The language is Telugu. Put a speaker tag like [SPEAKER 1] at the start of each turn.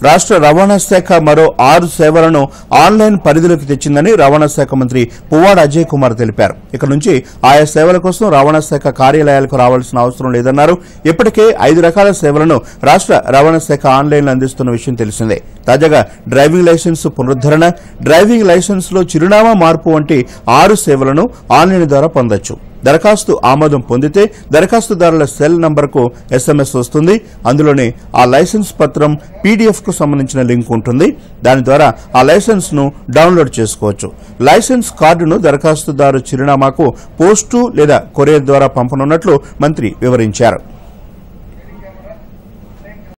[SPEAKER 1] రాష్ట్ర రవాణా శాఖ మరో ఆరు సేవలను ఆన్లైన్ పరిధిలోకి తెచ్చిందని రవాణా శాఖ మంత్రి పువ్వాడ అజయ్ కుమార్ తెలిపారు ఇక నుంచి ఆయా సేవల కోసం రవాణా శాఖ కార్యాలయాలకు రావాల్సిన అవసరం లేదన్నారు ఇప్పటికే ఐదు రకాల సేవలను రాష్ట్ర రవాణా శాఖ ఆన్లైన్లో అందిస్తున్న విషయం తెలిసిందే తాజాగా డ్రైవింగ్ లైసెన్స్ పునరుద్దరణ డ్రైవింగ్ లైసెన్స్ లో చిరునామా మార్పు వంటి ఆరు సేవలను ఆన్లైన్ ద్వారా పొందొచ్చు దరఖాస్తు ఆమోదం పొందితే దరఖాస్తుదారుల సెల్ నంబర్కు ఎస్ఎంఎస్ వస్తుంది అందులోని ఆ లైసెన్స్ పత్రం పీడీఎఫ్ కు సంబంధించిన లింక్ ఉంటుంది దాని ద్వారా ఆ లైసెన్స్ ను డౌన్లోడ్ చేసుకోవచ్చు లైసెన్స్ కార్డును దరఖాస్తుదారు చిరునామాకు పోస్టు లేదా కొరియర్ ద్వారా పంపనున్నట్లు మంత్రి వివరించారు